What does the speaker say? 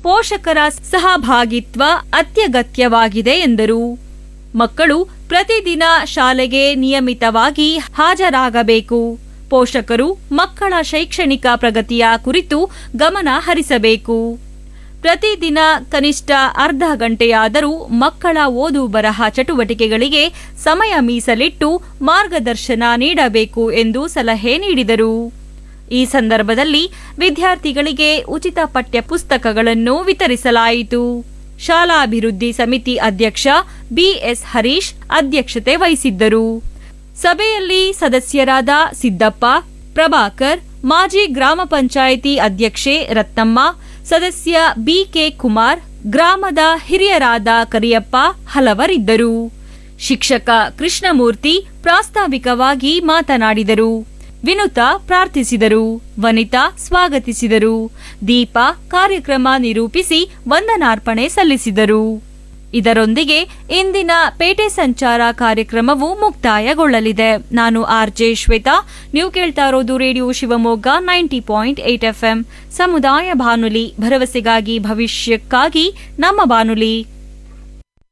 ಪೋಷಕರ ಸಹಭಾಗಿತ್ವ ಅತ್ಯಗತ್ಯವಾಗಿದೆ ಎಂದರು ಮಕ್ಕಳು ಪ್ರತಿದಿನ ಶಾಲೆಗೆ ನಿಯಮಿತವಾಗಿ ಹಾಜರಾಗಬೇಕು ಪೋಷಕರು ಮಕ್ಕಳ ಶೈಕ್ಷಣಿಕ ಪ್ರಗತಿಯ ಕುರಿತು ಗಮನ ಹರಿಸಬೇಕು ಪ್ರತಿದಿನ ಕನಿಷ್ಠ ಅರ್ಧ ಗಂಟೆಯಾದರೂ ಮಕ್ಕಳ ಓದು ಬರಹ ಚಟುವಟಿಕೆಗಳಿಗೆ ಸಮಯ ಮೀಸಲಿಟ್ಟು ಮಾರ್ಗದರ್ಶನ ನೀಡಬೇಕು ಎಂದು ಸಲಹೆ ನೀಡಿದರು ಈ ಸಂದರ್ಭದಲ್ಲಿ ವಿದ್ಯಾರ್ಥಿಗಳಿಗೆ ಉಚಿತ ಪಠ್ಯ ಪುಸ್ತಕಗಳನ್ನು ವಿತರಿಸಲಾಯಿತು ಶಾಲಾಭಿವೃದ್ಧಿ ಸಮಿತಿ ಅಧ್ಯಕ್ಷ ಬಿಎಸ್ ಹರೀಶ್ ಅಧ್ಯಕ್ಷತೆ ವಹಿಸಿದ್ದರು ಸಭೆಯಲ್ಲಿ ಸದಸ್ಯರಾದ ಸಿದ್ದಪ್ಪ ಪ್ರಭಾಕರ್ ಮಾಜಿ ಗ್ರಾಮ ಪಂಚಾಯಿತಿ ಅಧ್ಯಕ್ಷೆ ರತ್ನಮ್ಮ ಸದಸ್ಯ ಬಿಕೆ ಕುಮಾರ್ ಗ್ರಾಮದ ಹಿರಿಯರಾದ ಕರಿಯಪ್ಪ ಹಲವರಿದ್ದರು ಶಿಕ್ಷಕ ಕೃಷ್ಣಮೂರ್ತಿ ಪ್ರಾಸ್ತಾವಿಕವಾಗಿ ಮಾತನಾಡಿದರು ವಿನುತಾ ಪ್ರಾರ್ಥಿಸಿದರು ವನಿತಾ ಸ್ವಾಗತಿಸಿದರು ದೀಪಾ ಕಾರ್ಯಕ್ರಮ ನಿರೂಪಿಸಿ ವಂದನಾರ್ಪಣೆ ಸಲ್ಲಿಸಿದರು ಇದರೊಂದಿಗೆ ಇಂದಿನ ಪೇಟೆ ಸಂಚಾರ ಕಾರ್ಯಕ್ರಮವು ಮುಕ್ತಾಯಗೊಳ್ಳಲಿದೆ ನಾನು ಆರ್ಜೆ ಶ್ವೇತಾ ನೀವು ಕೇಳ್ತಾ ಇರೋದು radio Shivamogga ninety point eight FM ಸಮುದಾಯ ಬಾನುಲಿ ಭರವಸೆಗಾಗಿ ಭವಿಷ್ಯಕ್ಕಾಗಿ ನಮ್ಮ ಬಾನುಲಿ